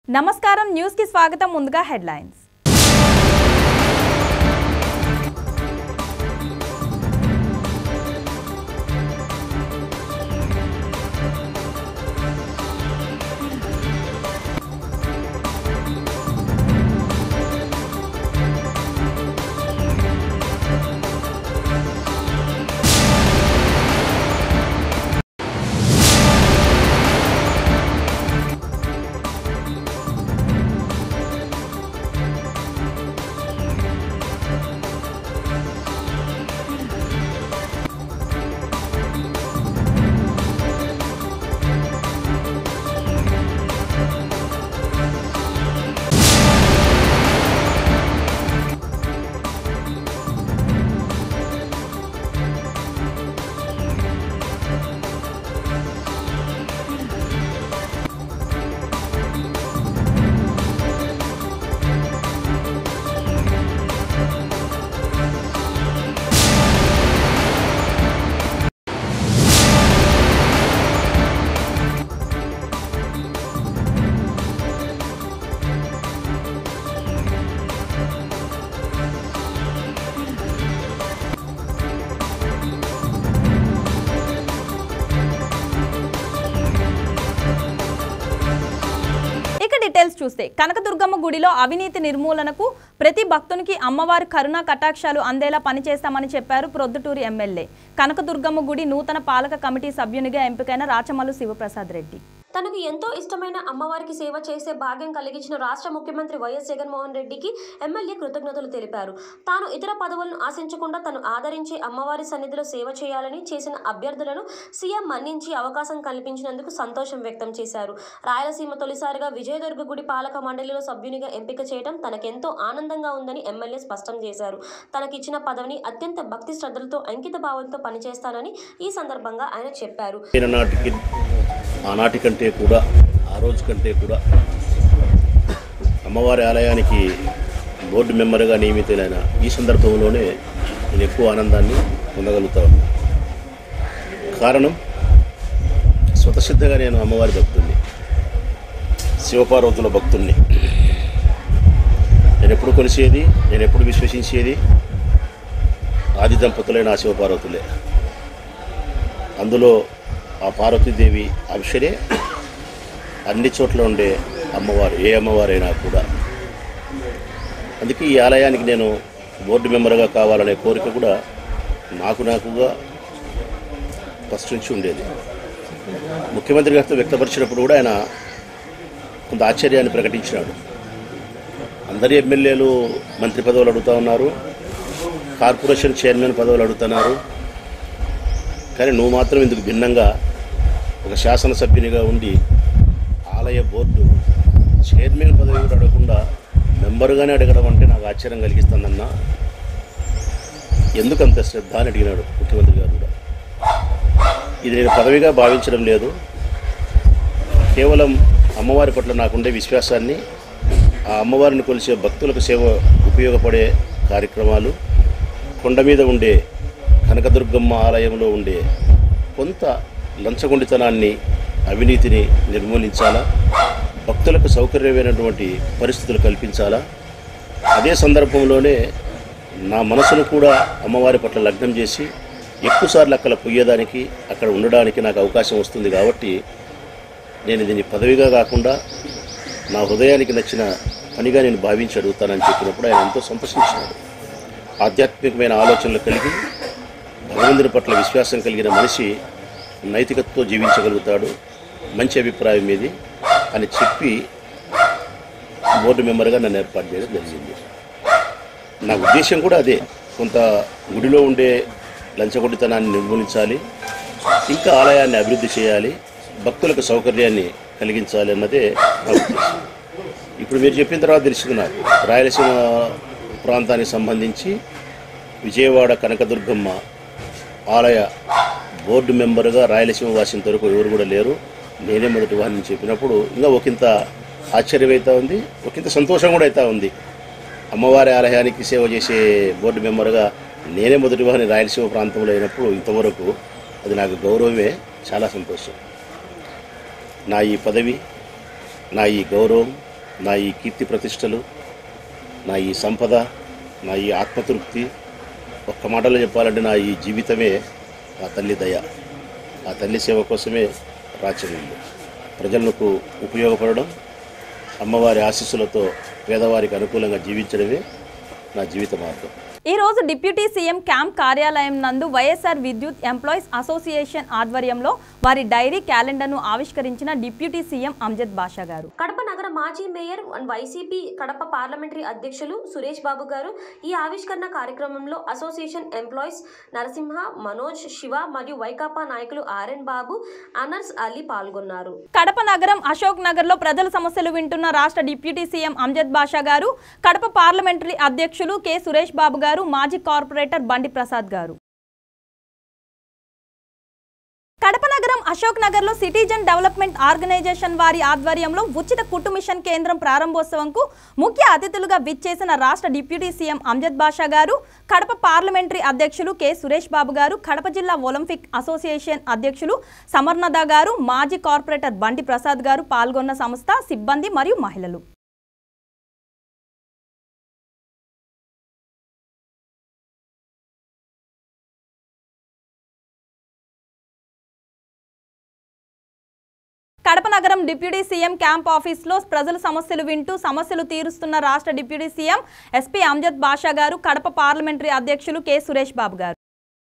నమస్కారం న్యూస్ కి స్వాగతం ముందుగా హెడ్లైన్స్ ఇక డీటెయిల్స్ చూస్తే కనకదుర్గమ్మ గుడిలో అవినీతి నిర్మూలనకు ప్రతి భక్తునికి అమ్మవారి కరుణా కటాక్షాలు అందేలా పనిచేస్తామని చెప్పారు ప్రొద్దుటూరు ఎమ్మెల్యే కనకదుర్గమ్మ గుడి నూతన పాలక కమిటీ సభ్యునిగా ఎంపికైన రాచమల్లు శివప్రసాద్ రెడ్డి తనకు ఎంతో ఇష్టమైన అమ్మవారికి సేవ చేసే భాగ్యం కలిగించిన రాష్ట్ర ముఖ్యమంత్రి వైఎస్ జగన్మోహన్ రెడ్డికి ఎమ్మెల్యే కృతజ్ఞతలు తెలిపారు తాను ఇతర పదవులను ఆశించకుండా తను ఆదరించే అమ్మవారి సన్నిధిలో సేవ చేయాలని చేసిన అభ్యర్థులను సీఎం మన్నించి అవకాశం కల్పించినందుకు సంతోషం వ్యక్తం చేశారు రాయలసీమ తొలిసారిగా విజయదుర్గ గుడి పాలక మండలిలో సభ్యునిగా ఎంపిక చేయడం తనకెంతో ఆనందంగా ఉందని ఎమ్మెల్యే స్పష్టం చేశారు తనకిచ్చిన పదవిని అత్యంత భక్తి శ్రద్ధలతో అంకిత భావంతో పనిచేస్తానని ఈ సందర్భంగా ఆయన చెప్పారు అయిన నాటికి ఆనాటి కంటే కూడా ఆ రోజు కంటే కూడా అమ్మవారి ఆలయానికి బోర్డు మెంబర్గా నియమితులైన ఈ సందర్భంలోనే నేను ఎక్కువ ఆనందాన్ని పొందగలుగుతా ఉన్నా కారణం స్వతసిద్ధంగా నేను అమ్మవారి భక్తుడిని శివపార్వతుల భక్తుడిని నేను ఎప్పుడు కొలిసేది నేను ఎప్పుడు విశ్వసించేది ఆది దంపతులైన ఆ శివపార్వతులే అందులో ఆ పార్వతీదేవి అంశనే అన్ని చోట్ల ఉండే అమ్మవారు ఏ అమ్మవారైనా కూడా అందుకే ఈ ఆలయానికి నేను బోర్డు మెంబర్గా కావాలనే కోరిక కూడా నాకు నాకుగా ఫస్ట్ నుంచి ఉండేది ముఖ్యమంత్రి గారితో వ్యక్తపరిచినప్పుడు కూడా ఆయన కొంత ఆశ్చర్యాన్ని ప్రకటించినాడు అందరి ఎమ్మెల్యేలు మంత్రి పదవులు అడుగుతూ ఉన్నారు కార్పొరేషన్ చైర్మన్ పదవులు అడుగుతున్నారు కానీ నువ్వు మాత్రం ఇందుకు భిన్నంగా ఒక శాసనసభ్యునిగా ఉండి ఆలయ బోర్డు చైర్మన్ పదవి కూడా అడగకుండా మెంబర్గానే అడగడం అంటే నాకు ఆశ్చర్యం కలిగిస్తుందన్నా ఎందుకు అంత శ్రద్ధ అని అడిగినాడు ముఖ్యమంత్రి గారు కూడా ఇది నేను పదవిగా భావించడం లేదు కేవలం అమ్మవారి పట్ల నాకుండే విశ్వాసాన్ని ఆ అమ్మవారిని కొలిసే భక్తులకు సేవ ఉపయోగపడే కార్యక్రమాలు కొండ మీద ఉండే కనకదుర్గమ్మ ఆలయంలో ఉండే కొంత లంచగొండితనాన్ని అవినీతిని నిర్మూలించాలా భక్తులకు సౌకర్యమైనటువంటి పరిస్థితులు కల్పించాలా అదే సందర్భంలోనే నా మనసును కూడా అమ్మవారి పట్ల లగ్నం చేసి ఎక్కువసార్లు అక్కడ పొయ్యేదానికి అక్కడ ఉండడానికి నాకు అవకాశం వస్తుంది కాబట్టి నేను దీన్ని పదవిగా కాకుండా నా హృదయానికి నచ్చిన పనిగా నేను భావించి అడుగుతానని చెప్పినప్పుడు ఆయన ఎంతో సంతోషించినాడు ఆధ్యాత్మికమైన ఆలోచనలు కలిగి భగవంతుని పట్ల విశ్వాసం కలిగిన మనిషి నైతికతతో జీవించగలుగుతాడు మంచి అభిప్రాయం మీది అని చెప్పి బోర్డు మెంబర్గా నన్ను ఏర్పాటు చేయడం జరిగింది నా ఉద్దేశం కూడా అదే కొంత గుడిలో ఉండే లంచగొడితనాన్ని నిర్మూలించాలి ఇంకా ఆలయాన్ని అభివృద్ధి చేయాలి భక్తులకు సౌకర్యాన్ని కలిగించాలి అన్నదే నా ఉద్దేశం ఇప్పుడు మీరు చెప్పిన తర్వాత తెలిసింది నాకు రాయలసీమ ప్రాంతానికి సంబంధించి విజయవాడ కనకదుర్గమ్మ ఆలయ బోర్డు మెంబర్గా రాయలసీమ వాసినంత వరకు ఎవరు కూడా లేరు నేనే మొదటి వారిని చెప్పినప్పుడు ఇంకా ఒకంత ఆశ్చర్యం అవుతా ఉంది ఒకంత సంతోషం కూడా అవుతా ఉంది అమ్మవారి ఆలయానికి సేవ చేసే బోర్డు మెంబర్గా నేనే మొదటి వారిని రాయలసీమ ప్రాంతంలో అయినప్పుడు ఇంతవరకు అది నాకు గౌరవమే చాలా సంతోషం నా ఈ పదవి నా ఈ గౌరవం నా ఈ కీర్తి ప్రతిష్టలు నా ఈ సంపద నా ఈ ఆత్మతృప్తి ఒక్క మాటలో చెప్పాలంటే నా ఈ జీవితమే ఆ తల్లి దయ ఆ తల్లి సేవ కోసమే రాచరిల్లు ప్రజలకు ఉపయోగపడడం అమ్మవారి ఆశీస్సులతో పేదవారికి అనుకూలంగా జీవించడమే నా జీవిత మార్గం ఈ రోజు డిప్యూటీ సీఎం క్యాంప్ కార్యాలయం నందు వైఎస్ఆర్ విద్యుత్ ఎంప్లాయీస్ అసోసియేషన్ ఆధ్వర్యంలో వారి డైరీ క్యాలెండర్ను ఆవిష్కరించిన డిప్యూటీ సీఎం అమ్జద్ బాషా గారు కడప నగర మాజీ mayor and YCP Kadapa parliamentary అధ్యక్షులు సురేష్ బాబు గారు ఈ ఆవిష్కరణ కార్యక్రమంలో అసోసియేషన్ ఎంప్లాయీస్ నరసింహ మనోజ్ శివ మరియు వైకాపా నాయకులు ఆర్ఎన్ బాబు అనర్స్ అలీ పాల్గొన్నారు కడప నగరం అశోక్ నగర్ లో ప్రజల సమస్యలు వింటున్న రాష్ట్ర deputy CM Amjad Basha garu Kadapa parliamentary అధ్యక్షులు కె సురేష్ బాబు గారు మాజీ కార్పొరేటర్ బండి ప్రసాద్ గారు కడప నగరం అశోక్ నగర్ లో సిటిజన్ డెవలప్మెంట్ ఆర్గనైజేషన్ వారి ఆధ్వర్యంలో ఉచిత కుట్టు మిషన్ కేంద్రం ప్రారంభోత్సవంకు ముఖ్య అతిథులుగా విచ్చేసిన రాష్ట్ర deputy CM Amjad Basha garu Kadapa parliamentary అధ్యక్షులు కె సురేష్ బాబు గారు కడప జిల్లా ఒలింపిక్ అసోసియేషన్ అధ్యక్షులు సమర్నద గారు మాజీ కార్పొరేటర్ బండి ప్రసాద్ గారు పాల్గొన్న సంస్థ సిబ్బంది మరియు మహిళలు కడప నగరం డిప్యూటీ సీఎం క్యాంప్ ఆఫీస్లో ప్రజల సమస్యలు వింటూ సమస్యలు తీరుస్తున్న రాష్ట్ర deputy CM S P Amjad Basha garu Kadapa parliamentary అధ్యక్షులు కె సురేష్ బాబు గారు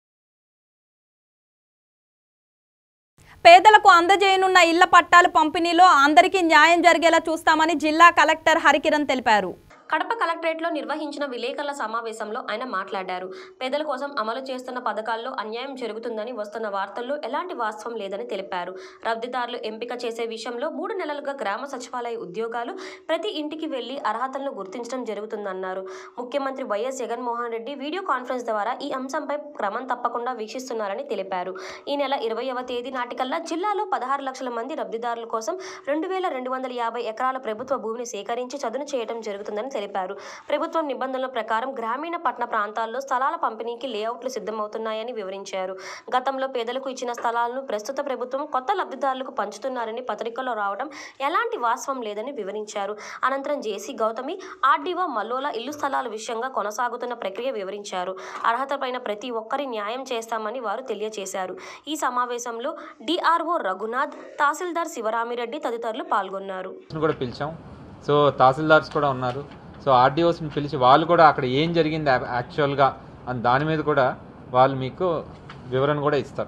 పేదలకు అందజేయనున్న ఇళ్ల పట్టాలు పంపిణీలో అందరికీ న్యాయం జరిగేలా చూస్తామని జిల్లా కలెక్టర్ హరికిరణ్ తెలిపారు కడప కలెక్టరేట్లో నిర్వహించిన విలేకరుల సమావేశంలో ఆయన మాట్లాడారు పేదల కోసం అమలు చేస్తున్న పథకాల్లో అన్యాయం జరుగుతుందని వస్తున్న వార్తల్లో ఎలాంటి వాస్తవం లేదని తెలిపారు లబ్ధిదారులు ఎంపిక చేసే విషయంలో మూడు నెలలుగా గ్రామ సచివాలయ ఉద్యోగాలు ప్రతి ఇంటికి వెళ్లి అర్హతలను గుర్తించడం జరుగుతుందన్నారు ముఖ్యమంత్రి వైఎస్ జగన్మోహన్ రెడ్డి వీడియో కాన్ఫరెన్స్ ద్వారా ఈ అంశంపై క్రమం తప్పకుండా వీక్షిస్తున్నారని తెలిపారు ఈ నెల ఇరవైవ తేదీ నాటికల్లా జిల్లాలో పదహారు లక్షల మంది లబ్ధిదారుల కోసం రెండు వేల రెండు వందల యాభై ఎకరాల ప్రభుత్వ భూమిని సేకరించి చదును చేయడం జరుగుతుందని తెలిపారు ప్రభుత్వం నిబంధనల ప్రకారం గ్రామీణ పట్టణ ప్రాంతాల్లో స్థలాల పంపిణీకి లేఅవుట్లు సిద్ధమవుతున్నాయని వివరించారు గతంలో పేదలకు ఇచ్చిన స్థలాలను ప్రస్తుత ప్రభుత్వం కొత్త లబ్ధిదారులకు పంచుతున్నారని పత్రికల్లో రావడం ఎలాంటి వాస్తవం లేదని వివరించారు అనంతరం జేసీ గౌతమి ఆర్డీఓ మల్లోల ఇల్లు స్థలాల విషయంగా కొనసాగుతున్న ప్రక్రియ వివరించారు అర్హతపైన ప్రతి ఒక్కరి న్యాయం చేస్తామని వారు తెలియజేశారు ఈ సమావేశంలో డిఆర్ఓ రఘునాథ్ తహసీల్దార్ శివరామిరెడ్డి తదితరులు పాల్గొన్నారు ని కూడా పిలిచాం సో తహసీల్దార్స్ కూడా ఉన్నారు సో ఆర్డీఓస్ని పిలిచి వాళ్ళు కూడా అక్కడ ఏం జరిగింది యా- యాక్చువల్గా అని దాని మీద కూడా వాళ్ళు మీకు వివరణ కూడా ఇస్తారు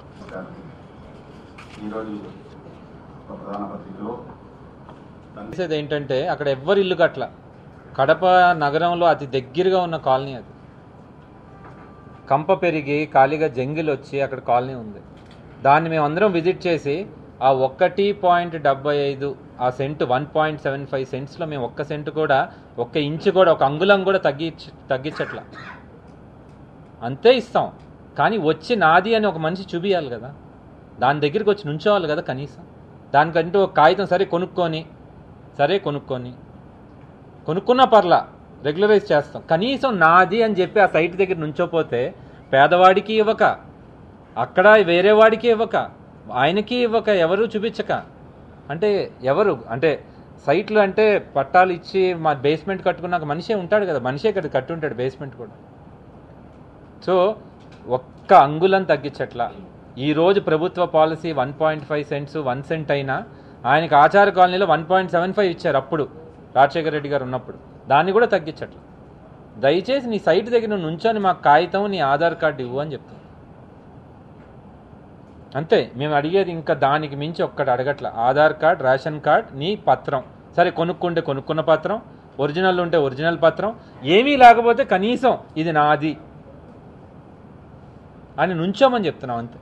ఈరోజు ఒక ప్రధాన పత్రికలో చేసేది ఏంటంటే అక్కడ ఎవ్వరు ఇల్లు కట్ల కడప నగరంలో అతి దగ్గరగా ఉన్న కాలనీ అది కంప పెరిగి ఖాళీగా జంగిల్ వచ్చి అక్కడ కాలనీ ఉంది దాన్ని మేము అందరం విజిట్ చేసి ఆ ఒక్కటి పాయింట్ డెబ్బై ఐదు ఆ cent one point seven five సెంట్స్లో మేము ఒక్క సెంట్ కూడా ఒక్క ఇంచు కూడా ఒక అంగుళం కూడా తగ్గించ తగ్గించట్లా అంతే ఇస్తాం కానీ వచ్చి నాది అని ఒక మనిషి చూపియాలి కదా దాని దగ్గరికి వచ్చి నుంచోవాలి కదా కనీసం దానికంటూ ఒక కాగితం సరే కొనుక్కొని సరే కొనుక్కొని కొనుక్కున్నా పర్లా రెగ్యులరైజ్ చేస్తాం కనీసం నాది అని చెప్పి ఆ సైట్ దగ్గర నుంచోపోతే పేదవాడికి ఇవ్వక అక్కడ వేరే వాడికి ఇవ్వక ఆయనకి ఇవ్వక ఎవరు చూపించక అంటే ఎవరు అంటే సైట్లు అంటే పట్టాలు ఇచ్చి మా బేస్మెంట్ కట్టుకున్నాక మనిషే ఉంటాడు కదా మనిషే ఇక్కడ కట్టుంటాడు బేస్మెంట్ కూడా సో ఒక్క అంగుళం తగ్గించట్లా ఈరోజు ప్రభుత్వ policy one point five cents one cent అయినా ఆయనకి ఆచార కాలనీలో వన్ పాయింట్ సెవెన్ ఫైవ్ ఇచ్చారు అప్పుడు రాజశేఖర రెడ్డి గారు ఉన్నప్పుడు దాన్ని కూడా తగ్గించట్లా దయచేసి నీ సైట్ దగ్గర నువ్వు నుంచొని మాకు కాగితం నీ ఆధార్ కార్డు ఇవ్వు అని చెప్తాం అంతే మేము అడిగేది ఇంకా దానికి మించి ఒక్కటి అడగట్ల ఆధార్ కార్డ్ రేషన్ కార్డ్ నీ పత్రం సరే కొనుక్కుంటే కొనుక్కున్న పత్రం ఒరిజినల్ ఉంటే ఒరిజినల్ పత్రం ఏమీ లేకపోతే కనీసం ఇది నాది అని నుంచోమని చెప్తున్నాం అంతే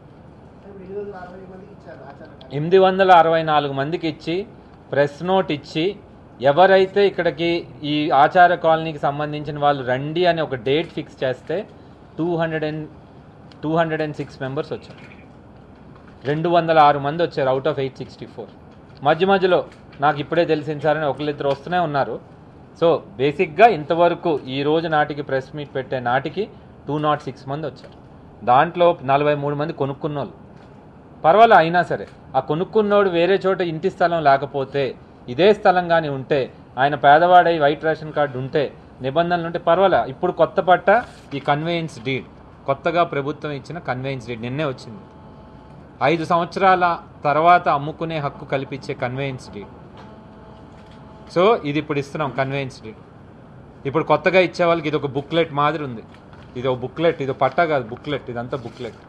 ఎనిమిది వందల అరవై నాలుగు మందికి ఇచ్చి ప్రెస్ నోట్ ఇచ్చి ఎవరైతే ఇక్కడికి ఈ ఆచార కాలనీకి సంబంధించిన వాళ్ళు రండి అని ఒక డేట్ ఫిక్స్ చేస్తే two hundred and two hundred and six members వచ్చారు రెండు వందల ఆరు మంది వచ్చారు out of eight sixty four మధ్య మధ్యలో నాకు ఇప్పుడే తెలిసింది సార్ అని ఒకళ్ళిద్దరు వస్తూనే ఉన్నారు సో బేసిక్గా ఇంతవరకు ఈ రోజు నాటికి ప్రెస్ మీట్ పెట్టే నాటికి టూ నాట్ సిక్స్ మంది వచ్చారు దాంట్లో నలభై మూడు మంది కొనుక్కున్నోళ్ళు పర్వాలే అయినా సరే ఆ కొనుక్కున్నోడు వేరే చోట ఇంటి స్థలం లేకపోతే ఇదే స్థలం కానీ ఉంటే ఆయన పేదవాడై వైట్ రేషన్ కార్డు ఉంటే నిబంధనలు ఉంటే పర్వాలే ఇప్పుడు కొత్త పట్ట ఈ కన్వేయన్స్ డీడ్ కొత్తగా ప్రభుత్వం ఇచ్చిన కన్వేయన్స్ డీడ్ నిన్నే వచ్చింది ఐదు సంవత్సరాల తర్వాత అమ్ముకునే హక్కు కల్పించే కన్వేయన్స్ డీడ్ సో ఇది ఇప్పుడు ఇస్తున్నాం కన్వేయన్స్ డీడ్ ఇప్పుడు కొత్తగా ఇచ్చే వాళ్ళకి ఇది ఒక బుక్లెట్ మాదిరి ఉంది ఇది ఒక బుక్లెట్ ఇది ఒక పట్టా కాదు బుక్లెట్ ఇదంతా బుక్లెట్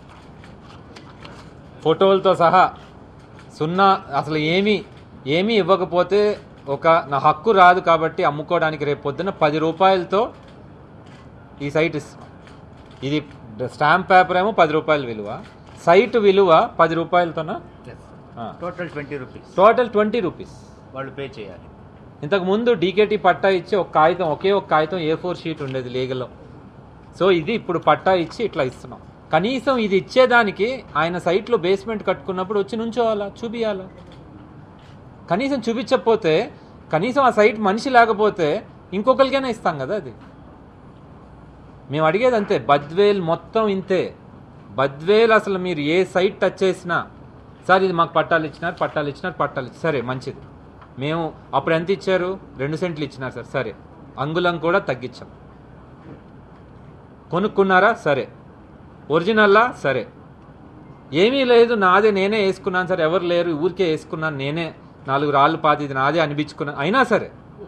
ఫోటోలతో సహా సున్నా అసలు ఏమీ ఏమీ ఇవ్వకపోతే ఒక నా హక్కు రాదు కాబట్టి అమ్ముకోవడానికి రేపు పొద్దున పది రూపాయలతో ఈ సైట్ ఇస్తాం ఇది స్టాంప్ పేపర్ ఏమో పది రూపాయల విలువ సైట్ విలువ పది రూపాయలతోనా total twenty rupees total twenty rupees వాళ్ళు పే చేయాలి ఇంతకు ముందు డీకేటీ పట్టా ఇచ్చి ఒక కాగితం ఒకే ఒక కాగితం ఏ ఫోర్ షీట్ ఉండేది లీగల్లో సో ఇది ఇప్పుడు పట్టా ఇచ్చి ఇట్లా ఇస్తున్నాం కనీసం ఇది ఇచ్చేదానికి ఆయన సైట్లో బేస్మెంట్ కట్టుకున్నప్పుడు వచ్చి నుంచోవాలా చూపియాలా కనీసం చూపించకపోతే కనీసం ఆ సైట్ మనిషి లేకపోతే ఇంకొకరికైనా ఇస్తాం కదా అది మేము అడిగేది అంతే బద్వేల్ మొత్తం ఇంతే బద్వేల్ అసలు మీరు ఏ సైట్ టచ్ చేసినా సార్ ఇది మాకు పట్టాలు ఇచ్చినారు పట్టాలు ఇచ్చినారు పట్టాలు ఇచ్చి- సరే మంచిది మేము అప్పుడు ఎంత ఇచ్చారు రెండు సెంట్లు ఇచ్చినారు సార్ సరే అంగుళం కూడా తగ్గించాం కొనుక్కున్నారా సరే ఒరిజినల్లా సరే ఏమీ లేదు నాదే నేనే వేసుకున్నాను సార్ ఎవరు లేరు ఊరికే వేసుకున్నాను నేనే నాలుగు రాళ్ళు పాతి ఇది నాదే అనిపించుకున్నాను అయినా సరే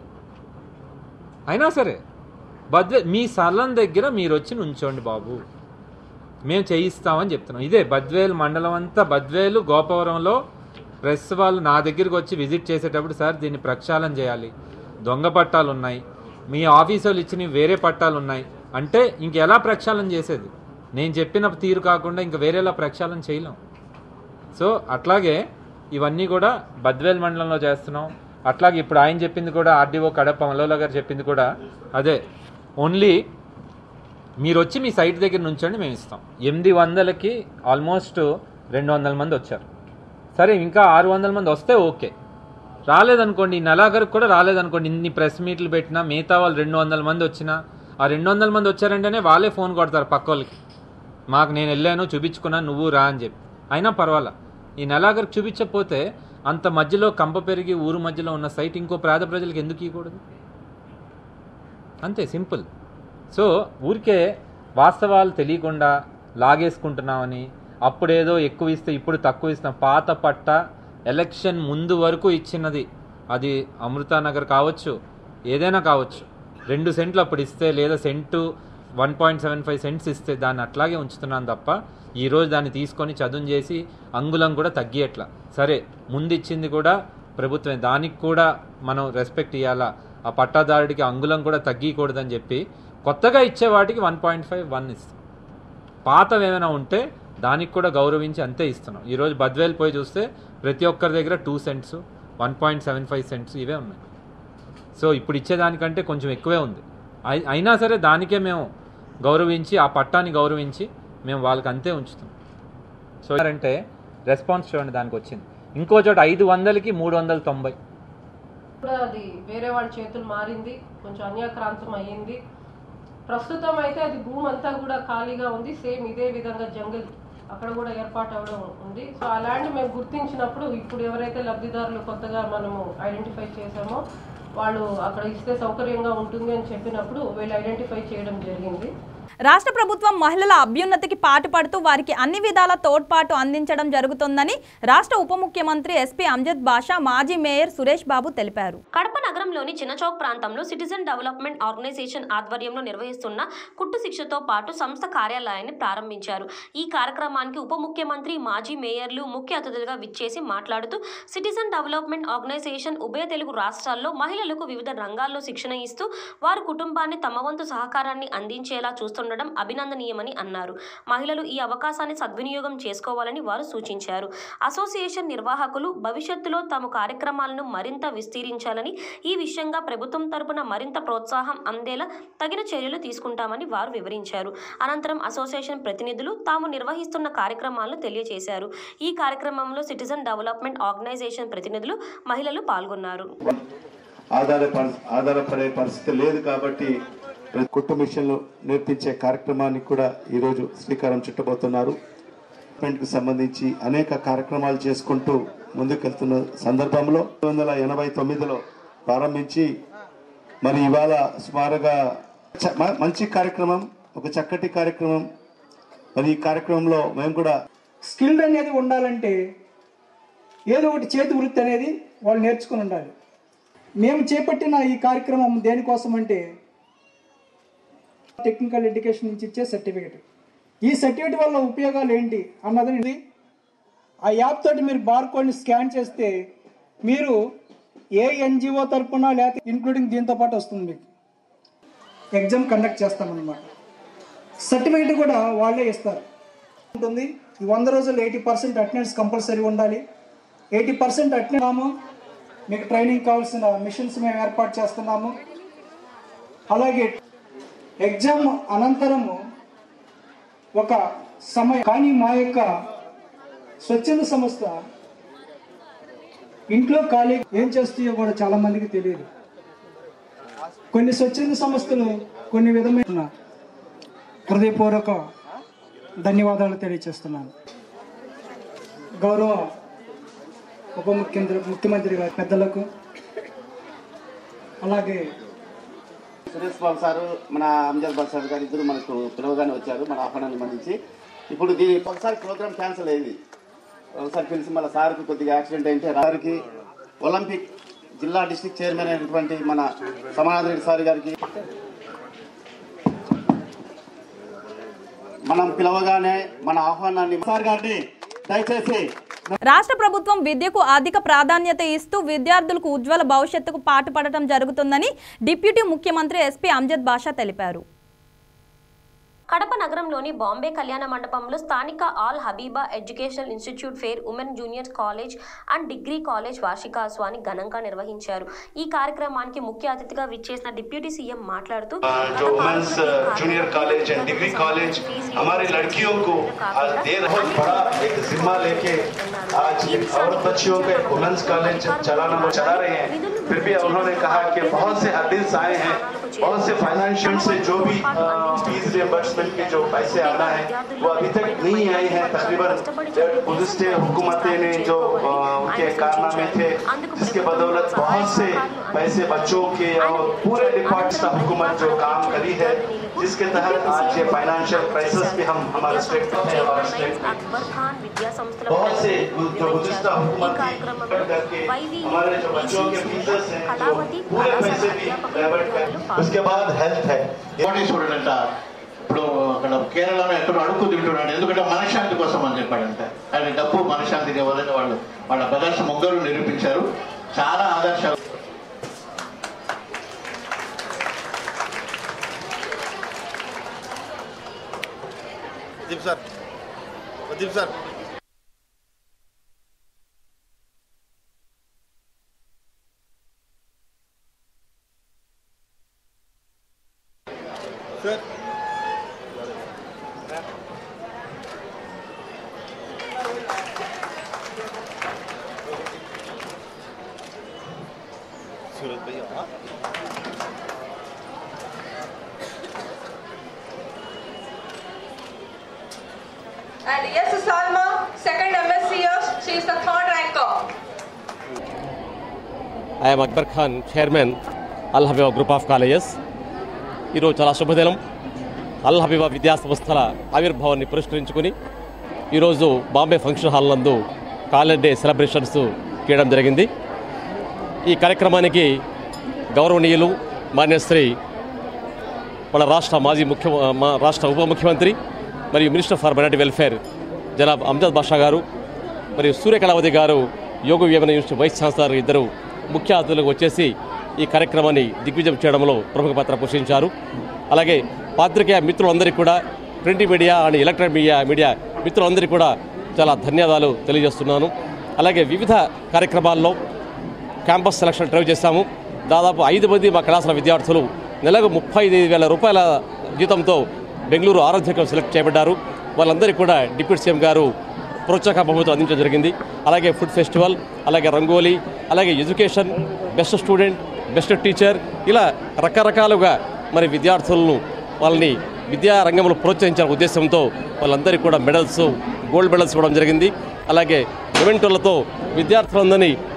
అయినా సరే బద్వే మీ స్థలం దగ్గర మీరు వచ్చి నుంచోండి బాబు మేము చేయిస్తామని చెప్తున్నాం ఇదే బద్వేలు మండలం అంతా బద్వేలు గోపవరంలో ప్రెస్ వాళ్ళు నా దగ్గరికి వచ్చి విజిట్ చేసేటప్పుడు సార్ దీన్ని ప్రక్షాళన చేయాలి దొంగ పట్టాలు ఉన్నాయి మీ ఆఫీస్ వాళ్ళు ఇచ్చిన వేరే పట్టాలు ఉన్నాయి అంటే ఇంకెలా ప్రక్షాళన చేసేది నేను చెప్పిన తీరు కాకుండా ఇంక వేరేలా ప్రక్షాళన చేయలేం సో అట్లాగే ఇవన్నీ కూడా బద్వేల్ మండలంలో చేస్తున్నాం అట్లాగే ఇప్పుడు ఆయన చెప్పింది కూడా ఆర్డీఓ కడప మల్లోల గారు చెప్పింది కూడా అదే ఓన్లీ మీరు వచ్చి మీ సైట్ దగ్గర నుంచండి మేము ఇస్తాం ఎనిమిది వందలకి ఆల్మోస్ట్ రెండు వందల మంది వచ్చారు సరే ఇంకా ఆరు వందల మంది వస్తే ఓకే రాలేదనుకోండి ఈ నెలాఖరికి కూడా రాలేదనుకోండి ఇన్ని ప్రెస్ మీట్లు పెట్టినా మిగతా వాళ్ళు రెండు వందల మంది వచ్చినా ఆ రెండు వందల మంది వచ్చారంటేనే వాళ్ళే ఫోన్ కొడతారు పక్క వాళ్ళకి మాకు నేను వెళ్ళాను చూపించుకున్నాను నువ్వు రా అని చెప్పి అయినా పర్వాలా ఈ నెలాఖరికి చూపించకపోతే అంత మధ్యలో కంప పెరిగి ఊరు మధ్యలో ఉన్న సైట్ ఇంకో పేద ప్రజలకు ఎందుకు ఇవ్వకూడదు అంతే సింపుల్ సో ఊరికే వాస్తవాలు తెలియకుండా లాగేసుకుంటున్నామని అప్పుడేదో ఎక్కువ ఇస్తే ఇప్పుడు తక్కువ ఇస్తాం పాత పట్ట ఎలక్షన్ ముందు వరకు ఇచ్చినది అది అమృతానగర్ కావచ్చు ఏదైనా కావచ్చు రెండు సెంట్లు అప్పుడు ఇస్తే లేదా cent one point seven five cents ఇస్తే దాన్ని అట్లాగే ఉంచుతున్నాను తప్ప ఈరోజు దాన్ని తీసుకొని చదును చేసి అంగుళం కూడా తగ్గియట్లా సరే ముందు ఇచ్చింది కూడా ప్రభుత్వమే దానికి కూడా మనం రెస్పెక్ట్ ఇవ్వాలా ఆ పట్టాదారుడికి అంగుళం కూడా తగ్గకూడదని చెప్పి కొత్తగా ఇచ్చే వాటికి వన్ పాయింట్ ఫైవ్ వన్ ఇస్తాం పాతవి ఏమైనా ఉంటే దానికి కూడా గౌరవించి అంతే ఇస్తున్నాం ఈరోజు బద్వేలు పోయి చూస్తే ప్రతి ఒక్కరి దగ్గర two cents one point seven five cents ఇవే ఉన్నాయి సో ఇప్పుడు ఇచ్చేదానికంటే కొంచెం ఎక్కువే ఉంది అయి- అయినా సరే దానికే మేము గౌరవించి ఆ పట్టాన్ని గౌరవించి మేము వాళ్ళకి అంతే ఉంచుతాం సో అంటే రెస్పాన్స్ చూడండి దానికి వచ్చింది ఇంకో చోట ఐదు వందలకి మూడు వందల తొంభై కూడా అది వేరే వాళ్ళ చేతులు మారింది కొంచెం అన్యాక్రాంతం అయ్యింది ప్రస్తుతం అయితే అది భూమి అంతా కూడా ఖాళీగా ఉంది సేమ్ ఇదే విధంగా జంగల్ అక్కడ కూడా ఏర్పాటు అవ్వడం ఉంది సో ఆ ల్యాండ్ మేము గుర్తించినప్పుడు ఇప్పుడు ఎవరైతే లబ్ధిదారులు కొత్తగా మనము ఐడెంటిఫై చేసామో వాళ్ళు అక్కడ ఇస్తే సౌకర్యంగా ఉంటుంది అని చెప్పినప్పుడు వీళ్ళు ఐడెంటిఫై చేయడం జరిగింది రాష్ట్ర ప్రభుత్వం మహిళల అభ్యున్నతికి పాటుపడుతూ వారికి అన్ని విధాల తోడ్పాటు అందించడం జరుగుతోందని రాష్ట్ర ఉప ముఖ్యమంత్రి ఎస్పీ అంజద్ బాషా మాజీ మేయర్ సురేష్ బాబు తెలిపారు కడప నగరంలోని చిన్నచౌక్ ప్రాంతంలో సిటిజన్ డెవలప్మెంట్ ఆర్గనైజేషన్ ఆధ్వర్యంలో నిర్వహిస్తున్న కుట్టు శిక్షతో పాటు సంస్థ కార్యాలయాన్ని ప్రారంభించారు ఈ కార్యక్రమానికి ఉప ముఖ్యమంత్రి మాజీ మేయర్లు ముఖ్య అతిథులుగా విచ్చేసి మాట్లాడుతూ సిటిజన్ డెవలప్మెంట్ ఆర్గనైజేషన్ ఉభయ తెలుగు రాష్ట్రాల్లో మహిళలకు వివిధ రంగాల్లో శిక్షణ ఇస్తూ వారి కుటుంబాన్ని తమ వంతు సహకారాన్ని అందించేలా చూస్తుండడం అభినందనీయమని అన్నారు మహిళలు ఈ అవకాశాన్ని సద్వినియోగం చేసుకోవాలని వారు సూచించారు అసోసియేషన్ నిర్వాహకులు భవిష్యత్తులో తమ కార్యక్రమాలను మరింత విస్తరించాలని ఈ విషయంగా ప్రభుత్వం తరపున మరింత ప్రోత్సాహం అందేలా తగిన చర్యలు తీసుకుంటామని వారు వివరించారు అనంతరం అసోసియేషన్ ప్రతినిధులు తాము నిర్వహిస్తున్న కార్యక్రమాలను తెలియజేశారు ఈ కార్యక్రమంలో సిటిజన్ డెవలప్మెంట్ ఆర్గనైజేషన్ ప్రతినిధులు మహిళలు పాల్గొన్నారు ఆధారపడ ఆధారపడే పరిస్థితి లేదు కాబట్టి ప్రతి కుటుంబ మిషన్లు నేర్పించే కార్యక్రమానికి కూడా ఈరోజు శ్రీకారం చుట్టబోతున్నారు కు సంబంధించి అనేక కార్యక్రమాలు చేసుకుంటూ ముందుకెళ్తున్న సందర్భంలో పంతొమ్మిది వందల ఎనభై తొమ్మిదిలో ప్రారంభించి మరి ఇవాళ సుమారుగా చ- మ- మంచి కార్యక్రమం ఒక చక్కటి కార్యక్రమం మరి ఈ కార్యక్రమంలో మేము కూడా స్కిల్డ్ అనేది ఉండాలంటే ఏదో ఒకటి చేతి వృత్తి అనేది వాళ్ళు నేర్చుకుని ఉండాలి మేము చేపట్టిన ఈ కార్యక్రమం దేనికోసం అంటే టెక్నికల్ ఎడ్యుకేషన్ నుంచి ఇచ్చే సర్టిఫికేట్ ఈ సర్టిఫికేట్ వల్ల ఉపయోగాలు ఏంటి అన్నది ఆ యాప్ తోటి మీరు బార్ కోడ్ని స్కాన్ చేస్తే మీరు ఏ ఎన్జిఓ తరపున లేకపోతే ఇంక్లూడింగ్ దీంతో పాటు వస్తుంది మీకు ఎగ్జామ్ కండక్ట్ చేస్తామన్నమాట సర్టిఫికేట్ కూడా వాళ్ళే ఇస్తారు ఉంటుంది ఈ వంద రోజులు ఎయిటీ పర్సెంట్ అటెండెన్స్ కంపల్సరీ ఉండాలి ఎయిటీ పర్సెంట్ అటెండ్ మీకు ట్రైనింగ్ కావాల్సిన మిషన్స్ మేము ఏర్పాటు చేస్తున్నాము అలాగే ఎగ్జామ్ అనంతరము ఒక సమయం కానీ మా యొక్క స్వచ్ఛంద సంస్థ ఇంట్లో ఖాళీ ఏం చేస్తాయో కూడా చాలా మందికి తెలియదు కొన్ని స్వచ్ఛంద సంస్థలు కొన్ని విధమైన హృదయపూర్వక ధన్యవాదాలు తెలియజేస్తున్నాను గౌరవ ఉప ముఖ్యమంత్రి ముఖ్యమంత్రి గారి పెద్దలకు అలాగే సురేష్ బాబు సారు మన అంజద్ బాబు సార్ గారు ఇద్దరు మనకు పిలవగానే వచ్చారు మన ఆహ్వానాన్ని మన్నించి ఇప్పుడు దీని ఒకసారి ప్రోగ్రామ్ క్యాన్సిల్ అయింది ఒకసారి పిలిచి మళ్ళీ సార్కి కొద్దిగా యాక్సిడెంట్ అయితే సార్కి ఒలింపిక్ జిల్లా డిస్టిక్ చైర్మన్ అయినటువంటి మన సమానాథ్ రెడ్డి సార్ గారికి మనం పిలవగానే మన ఆహ్వానాన్ని సార్ గారిని దయచేసి రాష్ట్ర ప్రభుత్వం విద్యకు అధిక ప్రాధాన్యత ఇస్తూ విద్యార్థులకు ఉజ్వల భవిష్యత్తుకు పాటుపడటం జరుగుతుందని డిప్యూటీ ముఖ్యమంత్రి ఎస్పీ అంజద్ బాషా తెలిపారు కడప నగరంలోని బాంబే కళ్యాణ మండపంలో స్థానిక Al Habeeba educational institute for women junior college and degree college వార్షికోత్సవాన్ని ఘనంగా నిర్వహించారు ఈ కార్యక్రమానికి ముఖ్య అతిథిగా విచ్చేసిన డిప్యూటీ సీఎం మాట్లాడుతూ जो women's junior college and degree college हमारी लड़कियों को आज दे रहे बहुत बड़ा एक जिम्मा लेके आज एक औरत बच्चियों के वुमेन्स कॉलेज चलाना वो चला रहे हैं फिर भी उन्होंने कहा कि बहुत से हदीस आए हैं बहुत से फाइनेंशियल से जो भी फीस रियम्बर्समेंट के जो पैसे आना है वो अभी तक नहीं आए हैं तकरीबन गुजशत हुकूमतें ने जो अ, उनके कारनामे थे जिसके बदौलत बहुत से पैसे बच्चों के और पूरे डिपार्टमेंट का हुकूमत जो काम करी है जिसके तहत आज ये फाइनेंशियल क्राइसिस भी हम हमारे स्टेट में है हमारे स्टेट में అక్బర్ ఖాన్ విద్యా సంస్థల बहुत से ప్రతినిధులు जो गुजशत ఈ हुकूमत की కార్యక్రమంలో करके వైవి हमारे जो बच्चों के फीसस हैं जो కళావతి पूरे కళాశాల पैसे भी అధ్యాపకులు डाइवर्ट విద్యార్థులు कर उसके बाद हेल्थ है బాడీ చూడంట ఇప్పుడు అక్కడ కేరళలో ఎక్కడో అడుక్కు తింటున్నాడు ఎందుకంటే మనశ్శాంతి కోసం అని చెప్పాడంట కానీ డబ్బు మనశ్శాంతికి ఇవ్వాలని వాళ్ళు వాళ్ళ బ్రదర్స్ ముగ్గురు నిరూపించారు చాలా ఆదర్శాలు Pradeep sir Pradeep sir sir Suraj भैया हाँ? And yes, Salma, second MSc years, she is the third ranker. I'm Akbar Khan chairman Al Habeeba group of colleges ఈరోజు చాలా శుభదినం అల్ హబీబా విద్యా సంస్థల ఆవిర్భావాన్ని పురస్కరించుకుని ఈరోజు బాంబే ఫంక్షన్ హాల్ నందు కాలేజ్ డే సెలబ్రేషన్స్ చేయడం జరిగింది ఈ కార్యక్రమానికి గౌరవనీయులు మాన్యశ్రీ మన రాష్ట్ర మాజీ ముఖ్య మా రాష్ట్ర ఉప ముఖ్యమంత్రి మరియు minister for minority welfare Janab Amjad Basha గారు మరియు సూర్యకళావతి గారు Yogi Vemana university vice chancellor ఇద్దరు ముఖ్య అతిథులకు వచ్చేసి ఈ కార్యక్రమాన్ని దిగ్విజయం చేయడంలో ప్రముఖ పాత్ర పోషించారు అలాగే పాత్రికేయ మిత్రులందరికీ కూడా print media and electronic media media మిత్రులందరికీ కూడా చాలా ధన్యవాదాలు తెలియజేస్తున్నాను అలాగే వివిధ కార్యక్రమాల్లో క్యాంపస్ సెలక్షన్ డ్రైవ్ చేశాము దాదాపు ఐదు మంది మా కళాశాల విద్యార్థులు నెలకు ముప్పై ఐదు వేల రూపాయల జీతంతో బెంగళూరు ఆరాధ్యకం సెలెక్ట్ చేయబడ్డారు వాళ్ళందరికీ కూడా డిప్యూటీ సీఎం గారు ప్రోత్సాహక బహుమతులు అందించడం జరిగింది అలాగే ఫుడ్ ఫెస్టివల్ అలాగే రంగోలీ అలాగే education best student best teacher ఇలా రకరకాలుగా మరి విద్యార్థులను వాళ్ళని విద్యా రంగంలో ప్రోత్సహించిన ఉద్దేశంతో వాళ్ళందరికీ కూడా మెడల్స్ గోల్డ్ మెడల్స్ ఇవ్వడం జరిగింది అలాగే ఈవెంట్లతో విద్యార్థులందరినీ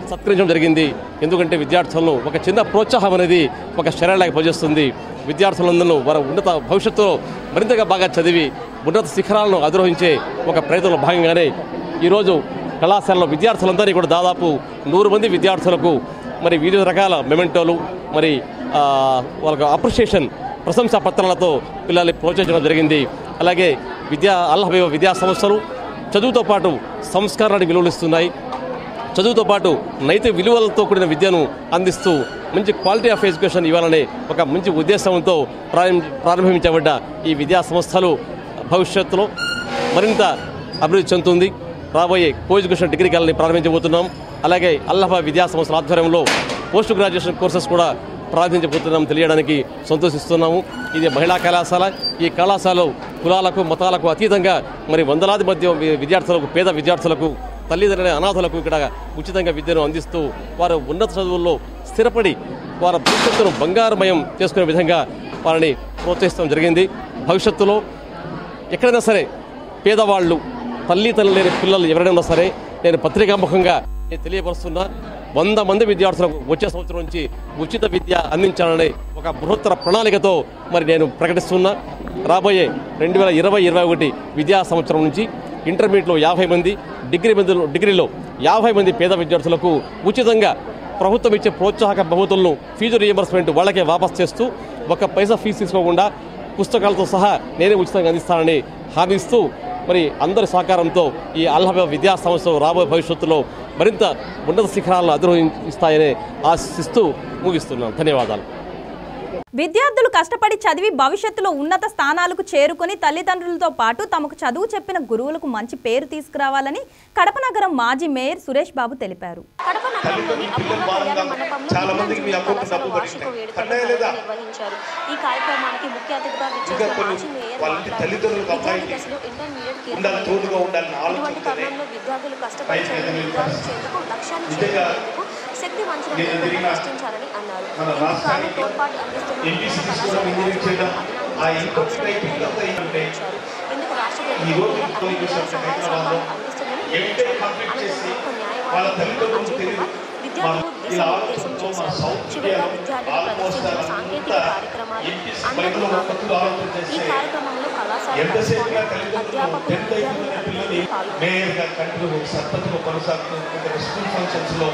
సత్కరించడం జరిగింది ఎందుకంటే విద్యార్థులను ఒక చిన్న ప్రోత్సాహం అనేది ఒక శరీరానికి పనిచేస్తుంది విద్యార్థులందరూ వారి ఉన్నత భవిష్యత్తులో మరింతగా బాగా చదివి ఉన్నత శిఖరాలను అధిరోహించే ఒక ప్రయత్నంలో భాగంగానే ఈరోజు కళాశాలలో విద్యార్థులందరినీ కూడా దాదాపు నూరు మంది విద్యార్థులకు మరి వివిధ రకాల మెమెంటోలు మరి ఆ, వాళ్ళకు అప్రిషియేషన్ ప్రశంసా పత్రాలతో పిల్లల్ని ప్రోత్సహించడం జరిగింది అలాగే విద్యా అల్లహబీబ విద్యా సంస్థలు చదువుతో పాటు సంస్కారానికి విలువలిస్తున్నాయి చదువుతో పాటు నైతిక విలువలతో కూడిన విద్యను అందిస్తూ మంచి క్వాలిటీ ఆఫ్ ఎడ్యుకేషన్ ఇవ్వాలనే ఒక మంచి ఉద్దేశంతో ప్రారంభ ప్రారంభించబడ్డ ఈ విద్యా సంస్థలు భవిష్యత్తులో మరింత అభివృద్ధి చెందుతుంది రాబోయే కో ఎడ్యుకేషన్ డిగ్రీ కాలని ప్రారంభించబోతున్నాం అలాగే అల్లహబా విద్యా సంస్థల ఆధ్వర్యంలో పోస్ట్ గ్రాడ్యుయేషన్ కోర్సెస్ కూడా ప్రారంభించబోతున్నాం తెలియడానికి సంతోషిస్తున్నాము ఇది మహిళా కళాశాల ఈ కళాశాలలో కులాలకు మతాలకు అతీతంగా మరి వందలాది మధ్య విద్యార్థులకు పేద విద్యార్థులకు తల్లిదండ్రుల అనాథులకు ఇక్కడ ఉచితంగా విద్యను అందిస్తూ వారు ఉన్నత చదువుల్లో స్థిరపడి వారి భవిష్యత్తును బంగారుమయం చేసుకునే విధంగా వారిని ప్రోత్సహించడం జరిగింది భవిష్యత్తులో ఎక్కడైనా సరే పేదవాళ్ళు తల్లి తల్లి లేని పిల్లలు ఎవరైనా సరే నేను పత్రికాముఖంగా నేను తెలియపరుస్తున్నా వంద మంది విద్యార్థులకు వచ్చే సంవత్సరం నుంచి ఉచిత విద్య అందించాలనే ఒక బృహత్తర ప్రణాళికతో మరి నేను ప్రకటిస్తున్నా రాబోయే రెండు వేల ఇరవై ఇరవై ఒకటి విద్యా సంవత్సరం నుంచి ఇంటర్మీడియట్లో యాభై మంది డిగ్రీ మందిలో డిగ్రీలో యాభై మంది పేద విద్యార్థులకు ఉచితంగా ప్రభుత్వం ఇచ్చే ప్రోత్సాహక బహుతులను ఫీజు రియంబర్స్మెంట్ వాళ్ళకే వాపస్ చేస్తూ ఒక పైసా ఫీజు తీసుకోకుండా పుస్తకాలతో సహా నేనే ఉచితంగా అందిస్తానని హామీ ఇస్తూ మరి అందరి సహకారంతో ఈ అల్హబ విద్యా సంస్థలు రాబోయే భవిష్యత్తులో మరింత ఉన్నత శిఖరాలను అధిరోహిస్తాయని ఆశిస్తూ ముగిస్తున్నాను ధన్యవాదాలు విద్యార్థులు కష్టపడి చదివి భవిష్యత్తులో ఉన్నత స్థానాలకు చేరుకొని తల్లిదండ్రులతో పాటు తమకు చదువు చెప్పిన గురువులకు మంచి పేరు తీసుకురావాలని కడప నగరం మాజీ మేయర్ సురేష్ బాబు తెలిపారు కడప నగరంలోని అపూర్వ కళ్యాణ మండపంలో చాలా మందికి మీ విద్యా అకౌంట్ కళాశాల డబ్బు వార్షిక పడింది. వేడుకలను పడ్డాయా లేదా? నిర్వహించారు ఈ కార్యక్రమానికి ముఖ్య అతిథిగా ఇంకా విచ్చేసిన కొన్ని మాజీ మేయర్ వాళ్ళ ఇంటి మాట్లాడుతూ తల్లిదండ్రులకు విద్యార్థి అబ్బాయికి దశలో ఇంటర్మీడియట్ ఉండాలి తోడుగా ఉండాలని ఇటువంటి ఆలోచించనే తరుణంలో విద్యార్థులు కష్టపడి పైకి చదివి ఎదగలేదు. నిర్ధారించేందుకు లక్ష్యాన్ని నిజంగా చేరుకునేందుకు శక్తి వంచన నేను లేకుండా తిరిగిన సృష్టించాలని అన్నారు మన ఇందుకు గాను రాష్ట్రానికి తోడ్పాటు అందిస్తున్న ఎంపీసీ విద్యా తీసుకోవడం కళాశాల ఇంజనీరింగ్ చేయడం ఆ యాజమాన్యానికి ఇంకొక అవసరమైన ఇదంతా ఏంటంటే ఇందుకు రాష్ట్ర ఈ రోజు ప్రభుత్వం కొన్ని అన్ని విధాల విషయాలు సహాయ హైదరాబాద్లో సహకారాలు అందిస్తుందని ఎంటే వివరించారు. కంప్లీట్ అనంతరం చేసి ప్రముఖ వాళ్ళ న్యాయవాది తల్లిదండ్రులకు అజయ్ తెలియదు కుమార్ విద్యార్థులు మన దిశ ఇలా నిర్దేశం ఆలోచనతో మన చేశారు సౌత్ చివరిగా ఇండియాలో విద్యార్థులు ఆల్మోస్ట్ ప్రదర్శించిన అంతా సాంకేతిక కార్యక్రమాలు ఎంపీసీ అందరికీ పరిధిలో ఒక కొత్తగా ఆలోచన ఈ చేస్తే కార్యక్రమంలో కళాశాల ఎంతసేపుగా కరస్పాండెంట్, తల్లిదండ్రులు అధ్యాపకులు టెన్త్ అయిపోయిన విద్యార్థులు పిల్లల్ని పాల్గొన్నారు మేయర్గా కంటిన్యూ సర్పంచ్గా కొనసాగుతూ ఒక స్కూల్ ఫంక్షన్స్లో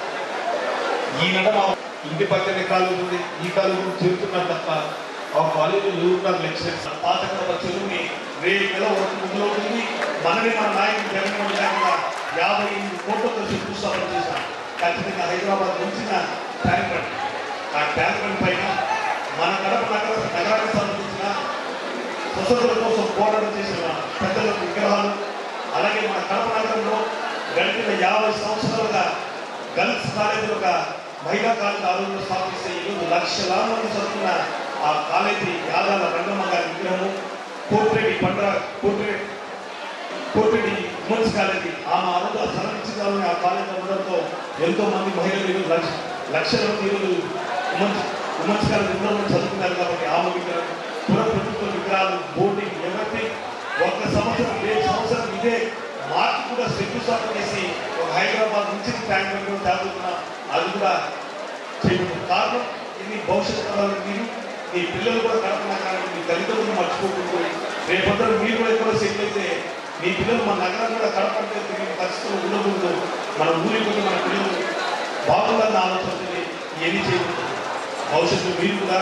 ఈ నడమ ఇంటి పక్కనే కాలేజ్ ఉంది ఈ కాలేజ్ నుంచి చేరుతున్నారు తప్ప ఆ కాలేజీలో ఎవరున్నారు లెక్చరర్స్ పాత కడప చెరువుని వెయ్యి నెల వరకు ముందులో ఉంది మనని మన నాయకుడు జగన్మోహన్ లేకుండా యాభై ఎనిమిది కోట్లతో శంకుస్థాపన చేశాం ఖచ్చితంగా హైదరాబాద్ ఉంచిన ట్యాంక్ బండ్ ఆ ట్యాంక్ బండ్ పైన మన కడప నగర నగరానికి సంబంధించిన స్వతంత్రం కోసం పోరాటం చేసిన పెద్దలకు విగ్రహాలు అలాగే మన కడప నగరంలో గడిపిన యాభై సంవత్సరాలుగా గర్ల్స్ కాలేజీ ఒక మహిళా కాలేజీ ఆరోగ్యంలో స్థాపిస్తే ఈరోజు లక్షలాది మంది చదువుతున్న ఆ కాలేజీ యాదాల రంగమ్మ గారి విగ్రహము కోర్పెటి పండ్ర కోర్పెటి కోర్పెటి ఉమెన్స్ కాలేజీ ఆమె అరుగా సరళించాలని ఆ కాలేజీ ఉండడంతో ఎంతో మంది మహిళలు ఈరోజు లక్ష లక్షల మంది ఈరోజు ఉమెన్స్ ఉమెన్స్ కాలేజీ ఉండడం చదువుతున్నారు కాబట్టి ఆమె విగ్రహం పుర ప్రభుత్వ విగ్రహాలు బోర్డింగ్ ఎవరికి ఒక సంవత్సరం ఏ సంవత్సరం ఇదే మార్చి కూడా శంకుస్థాపన చేసి ఒక హైదరాబాద్ నుంచి ట్యాంక్ బండ్ తాగుతున్నా అది కూడా చేయడం కారణం ఇది భవిష్యత్ తరాలకు మీరు మీ పిల్లలు కూడా కడప కానీ మీ తల్లిదండ్రులు మర్చిపోకూడదు రేపొద్దు మీరు కూడా ఎక్కడో సెటిల్ అయితే మీ పిల్లలు మన నగరం కూడా కడప అంటే తెలియని పరిస్థితులు ఉండకూడదు మన ఊరికి పోతే మన పిల్లలు బాగుందన్న ఆలోచనని ఏమీ చేయకూడదు భవిష్యత్తు మీరు కూడా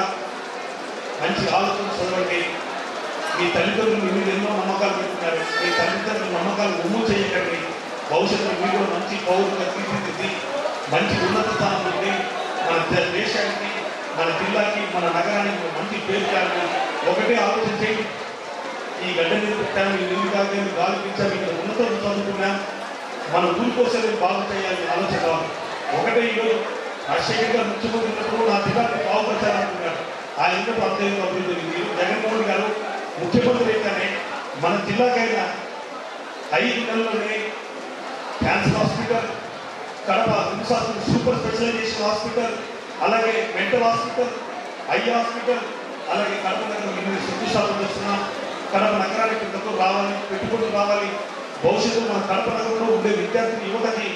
మంచి ఆలోచన చదవండి మీ తల్లిదండ్రులు మీ మీద ఎన్నో నమ్మకాలు పెట్టుకున్నారు మీ తల్లిదండ్రుల నమ్మకాలు ఉమ్ము చేయకండి భవిష్యత్తులో మీరు కూడా మంచి పౌరులుగా తీర్చిదిద్ది మంచి ఉన్నత స్థానం నుండి మన దే- దేశానికి మన జిల్లాకి మన నగరానికి ఒక మంచి పేరు కాదు ఒకటే ఆలోచన చేయండి ఈ గడ్డ మీద పెట్టాము ఈ నీళ్ళు తాగాము గాలి పీల్చాము ఇక్కడ ఉన్నత చదువుకున్నాం మన ఊరి కోసం నేను బాగు చేయాలని ఆలోచన కావాలి ఒకటే ఈరోజు రాజశేఖర్ గారు ముఖ్యమంత్రి నా జిల్లాని బాగుపరచాలనుకున్నాడు ఆయన ఎందుకు అత్యధిక అభివృద్ధి జరిగింది ఈరోజు జగన్మోహన్ గారు ముఖ్యమంత్రి అయితేనే మన జిల్లాకైనా ఐదు నెలల్లోనే cancer hospital Kadapa RIMS hospital super specialisation hospital అలాగే మెంటల్ హాస్పిటల్ ఐ హాస్పిటల్ అలాగే కడప నగరం ఎనిమిది శంకుస్థాపన చేస్తున్నాం కడప నగరానికి డబ్బులు రావాలి పెట్టుబడులు రావాలి భవిష్యత్తులో మన కడప నగరంలో ఉండే విద్యార్థి యువతకి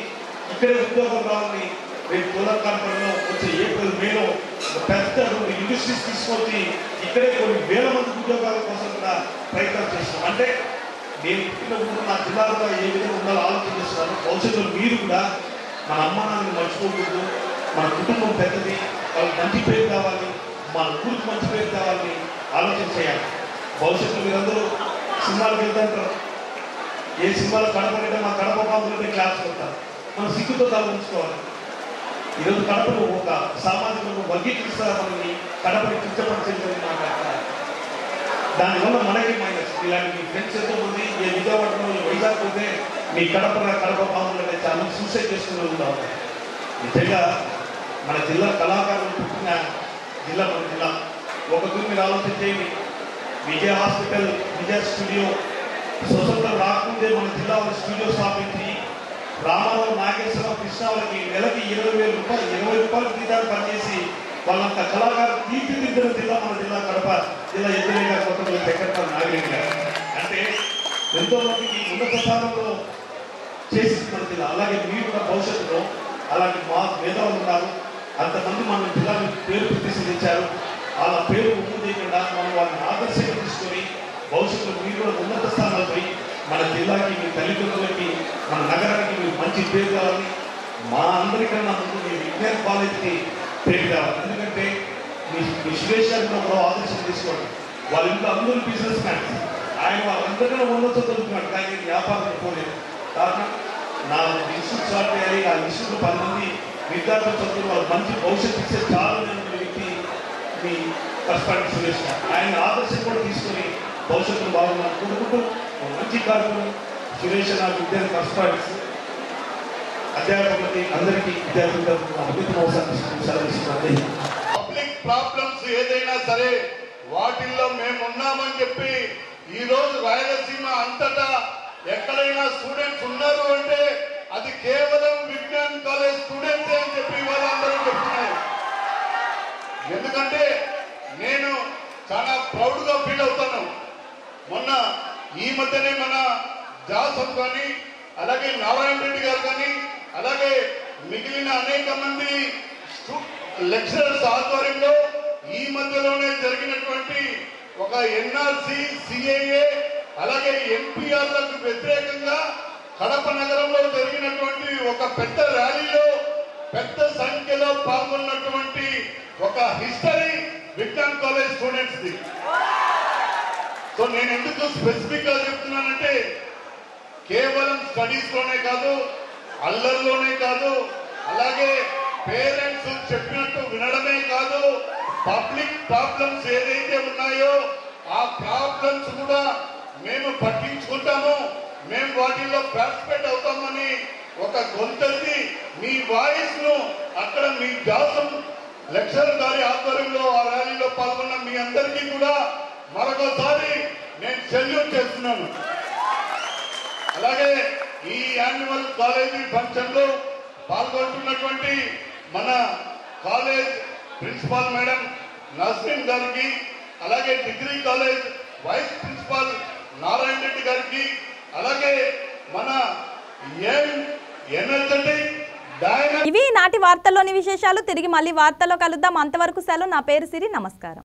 ఇక్కడే ఉద్యోగం రావాలని రేపు సోలార్ కంపెనీలో వచ్చే ఏప్రిల్ మేలో ఒక పెద్ద రెండు ఇండస్ట్రీస్ తీసుకొచ్చి ఇక్కడే కొన్ని వేల మంది ఉద్యోగాల కోసం కూడా ప్రయత్నం చేస్తున్నాం అంటే నేను పుట్టిన ముందు నా జిల్లాలో ఏ విధంగా ఉండాలో ఆలోచన చేస్తున్నాను భవిష్యత్తులో మీరు కూడా మన అమ్మ నాన్నని మర్చిపోకూడదు మన కుటుంబం పెద్దది వాళ్ళకి మంచి పేరు కావాలి మన ఊరికి మంచి పేరు కావాలని ఆలోచన చేయాలి భవిష్యత్తులో మీరందరూ సినిమాలకు వెళ్తాంటారు ఏ సినిమాలో కడపంటే మా కడప బాబులంటే క్లాస్ కొడతారు మనం సిగ్గుతో తల ఉంచుకోవాలి ఈరోజు కడపను ఒక సామాజిక వర్గీకరిస్తారా మనల్ని కడపని కించపరిచేది మాట్లాడతారు దానివల్ల మనకి మైనస్ ఇలాంటి మీ ఫ్రెండ్స్ ఎంతో మంది ఏ విజయవాడలో ఈ వైజాగ్ పోతే మీ కడప కడప బాగుండే చాలా సూసైడ్ చేసుకునే ఉంటాం నిజంగా మన జిల్లా కళాకారులు పుట్టిన జిల్లా మన జిల్లా ఒక తూరు మీరు ఆలోచన చేయండి విజయ హాస్పిటల్ విజయ స్టూడియో స్వతంత్రం రాకముందే మన జిల్లాలో స్టూడియో స్థాపించి రామారావు నాగేశ్వరరావు కృష్ణ వాళ్ళకి నెలకి ఇరవై వేల రూపాయలు ఇరవై రూపాయలు జీతాలు పనిచేసి వాళ్ళంత కళాకారు తీర్చిదిద్దిన జిల్లా మన జిల్లా కడప జిల్లా ఎదురుగా కొత్తపల్లి వెంకటరావు నాగలింగ అంటే ఎంతో మందికి ఉన్నత స్థానంలో చేసి మన జిల్లా అలాగే మీరు కూడా భవిష్యత్తులో అలాంటి మా మేధావులు ఉన్నారు అంతమంది మన జిల్లాని పేరు ప్రతిష్ఠించారు వాళ్ళ పేరు ఉప్పు చేయకుండా మనం వాళ్ళని ఆదర్శంగా తీసుకొని భవిష్యత్తులో మీరు కూడా ఉన్నత స్థానాలు పోయి మన జిల్లాకి మీ తల్లిదండ్రులకి మన నగరానికి మీరు మంచి పేరు కావాలి మా అందరికన్నా ముందు మీ విజ్ఞాన కాలేజీకి పేరు కావాలి ఎందుకంటే మీ విశ్వేశ్వరంలో ఒక ఆదర్శం తీసుకోండి వాళ్ళ ఇంట్లో అందరూ బిజినెస్ మ్యాన్ ఆయన వాళ్ళందరికన్నా ఉన్నత చదువుకున్నాడు కానీ వ్యాపారం పోలేదు కారణం నా ఇన్స్టిట్యూట్ స్టార్ట్ చేయాలి ఆ ఇన్స్టిట్యూట్ పది మంది విద్యార్థులు చదువుకుని వాళ్ళు మంచి భవిష్యత్తు ఇచ్చే చాలా మంది వ్యక్తి మీ కష్టపడి సురేష్ గారు. ఆయన ఆదర్శం కూడా తీసుకొని భవిష్యత్తులో బాగున్నారు కొడుకుంటూ ఒక మంచి కార్యక్రమం సురేష్ నా విద్యార్థి కష్టపడి అధ్యాపకులకి అందరికీ విద్యార్థులకు అభివృద్ధి అవసరం సెలవిస్తున్నాను పబ్లిక్ ప్రాబ్లమ్స్ ఏదైనా సరే వాటిల్లో మేము ఉన్నామని చెప్పి ఈ రోజు రాయలసీమ అంతటా ఎక్కడైనా స్టూడెంట్స్ ఉన్నారు అంటే అది కేవలం విజ్ఞాన్ కాలేజ్ స్టూడెంట్స్ అని చెప్పి వాళ్ళందరూ చెప్తున్నారు ఎందుకంటే నేను చాలా ప్రౌడ్ గా ఫీల్ అవుతాను మొన్న ఈ మధ్యనే మన జాసఫ్ కానీ అలాగే నారాయణ రెడ్డి గారు కానీ అలాగే మిగిలిన అనేక మంది లెక్చరర్స్ ఆధ్వర్యంలో ఈ మధ్యలోనే జరిగినటువంటి ఒక ఎన్ఆర్సి సిఏఏ అలాగే ఎన్పిఆర్లకు వ్యతిరేకంగా కడప నగరంలో జరిగినటువంటి ఒక పెద్ద ర్యాలీలో పెద్ద సంఖ్యలో పాల్గొన్నటువంటి ఒక history Vignan college students the so నేను ఎందుకు స్పెసిఫిక్ గా చెప్తున్నానంటే కేవలం స్టడీస్ లోనే కాదు అల్లర్లోనే కాదు అలాగే పేరెంట్స్ చెప్పినట్టు వినడమే కాదు పబ్లిక్ ప్రాబ్లమ్స్ ఏదైతే ఉన్నాయో ఆ ప్రాబ్లమ్స్ కూడా మేము పట్టించుకుంటాము మేము వాటిల్లో పార్టిసిపేట్ అవుతామని ఒక గొంతెత్తి మీ వాయిస్ ను అక్కడ మీ జాసం లెక్చర్ గారి ఆధ్వర్యంలో ఆ ర్యాలీలో పాల్గొన్న మీ అందరికీ కూడా మరొకసారి నేను సెల్యూట్ చేస్తున్నాను అలాగే ఈ యాన్యువల్ కాలేజీ ఫంక్షన్ లో పాల్గొంటున్నటువంటి మన కాలేజ్ ప్రిన్సిపాల్ మేడం నస్రీన్ గారికి అలాగే degree college vice principal Narayana Reddy గారికి అలాగే మన ఎనర్జెటిక్ డైనా ఇవి నాటి వార్తల్లోని విశేషాలు తిరిగి మళ్ళీ వార్తల్లో కలుద్దాం అంతవరకు సెలవు నా పేరు సిరి నమస్కారం